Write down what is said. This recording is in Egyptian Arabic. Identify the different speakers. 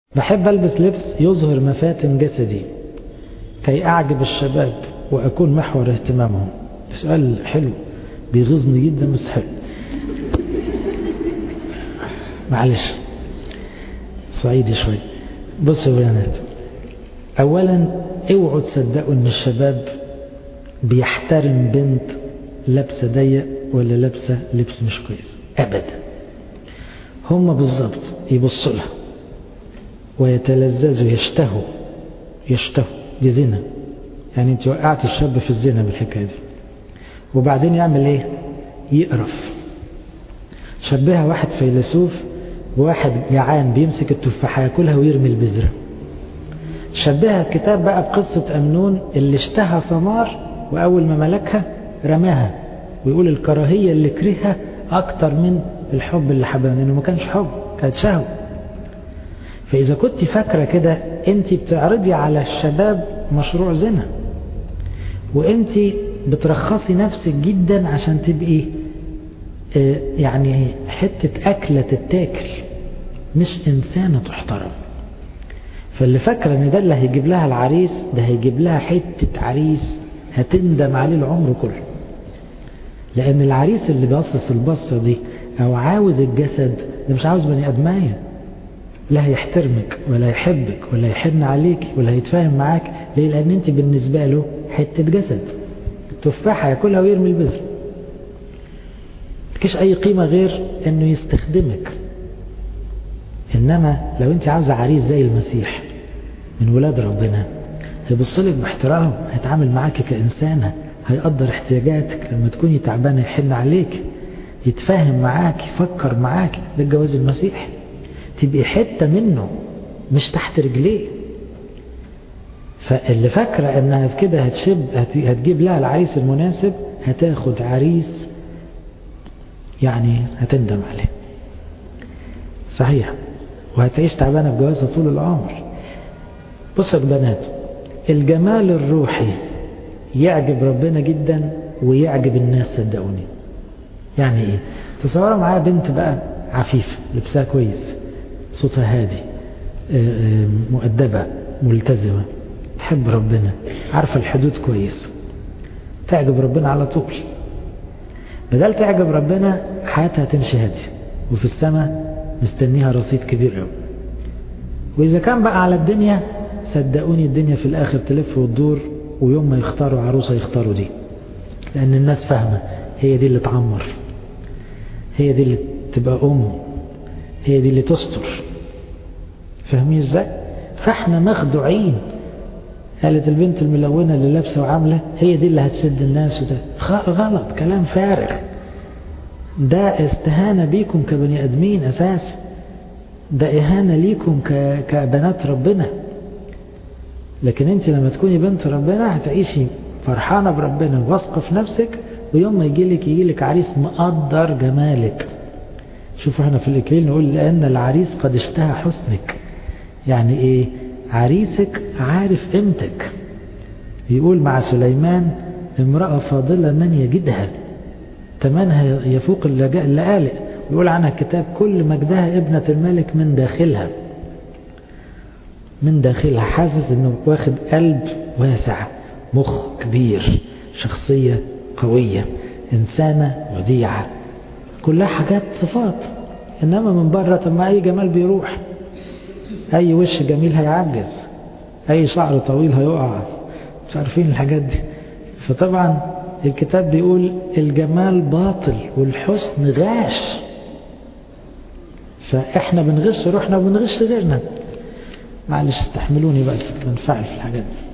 Speaker 1: بحب ألبس لبس يظهر مفاتن جسدي كي أعجب الشباب وأكون محور اهتمامهم سؤال حلو بيغيظني جدا بس حلو معلش صعيدي شوي بصوا يا بنات أولا اوعوا تصدقوا ان الشباب بيحترم بنت لابسه ضيق ولا لابسه لبس مش كويس ابدا هم بالظبط يبصوا لها ويتلذذوا يشتهوا يشتهوا دي زنا يعني انت وقعت الشاب في الزنا بالحكايه دي وبعدين يعمل ايه يقرف شبهها واحد فيلسوف بواحد جعان بيمسك التفاحه ياكلها ويرمي البذره شبهها الكتاب بقى بقصة أمنون اللي اشتهى ثمار وأول ما ملكها رماها ويقول الكراهية اللي كرهها أكتر من الحب اللي حبها لأنه ما كانش حب كانت شهوة فإذا كنت فاكرة كده أنت بتعرضي على الشباب مشروع زنا وأنت بترخصي نفسك جدا عشان تبقي يعني حتة أكلة تتاكل مش إنسانة تحترم فاللي فاكره ان ده اللي هيجيب لها العريس ده هيجيب لها حته عريس هتندم عليه العمر كله لان العريس اللي باصص البصه دي او عاوز الجسد ده مش عاوز بني ادمايه لا هيحترمك ولا يحبك ولا يحن عليك ولا هيتفاهم معاك ليه لان انت بالنسبه له حته جسد تفاحه ياكلها ويرمي البذر مفيش اي قيمه غير انه يستخدمك انما لو انت عاوزه عريس زي المسيح من ولاد ربنا هيبص لك باحترام هيتعامل معاك كإنسانة هيقدر احتياجاتك لما تكوني تعبانة يحن عليك يتفاهم معاك يفكر معاك ده الجواز المسيح تبقي حتة منه مش تحت رجليه فاللي فاكرة انها في كده هتشب هتجيب لها العريس المناسب هتاخد عريس يعني هتندم عليه صحيح وهتعيش تعبانة بجوازها طول العمر بصوا يا بنات الجمال الروحي يعجب ربنا جدا ويعجب الناس صدقوني يعني ايه تصوروا معايا بنت بقى عفيفة لبسها كويس صوتها هادي مؤدبة ملتزمة تحب ربنا عارفة الحدود كويس تعجب ربنا على طول بدل تعجب ربنا حياتها تمشي هادية وفي السماء مستنيها رصيد كبير قوي وإذا كان بقى على الدنيا صدقوني الدنيا في الآخر تلف وتدور ويوم ما يختاروا عروسة يختاروا دي لأن الناس فاهمة هي دي اللي تعمر هي دي اللي تبقى أم هي دي اللي تستر فاهمين ازاي فاحنا مخدوعين قالت البنت الملونة اللي لابسة وعاملة هي دي اللي هتسد الناس وده غلط كلام فارغ ده استهانة بيكم كبني أدمين أساسا ده إهانة ليكم كبنات ربنا لكن انت لما تكوني بنت ربنا هتعيشي فرحانة بربنا واثقة في نفسك ويوم ما يجيلك يجيلك عريس مقدر جمالك شوفوا احنا في الإكليل نقول لأن العريس قد اشتهى حسنك يعني ايه عريسك عارف قيمتك يقول مع سليمان امرأة فاضلة من يجدها تمنها يفوق اللآلئ يقول عنها الكتاب كل مجدها ابنة الملك من داخلها من داخلها حاسس انه واخد قلب واسع مخ كبير شخصية قوية إنسانة وديعة كلها حاجات صفات إنما من بره طب ما أي جمال بيروح أي وش جميل هيعجز أي شعر طويل هيقع مش عارفين الحاجات دي فطبعا الكتاب بيقول الجمال باطل والحسن غاش فإحنا بنغش روحنا وبنغش غيرنا معلش استحملوني بقى بنفعل في الحاجات دي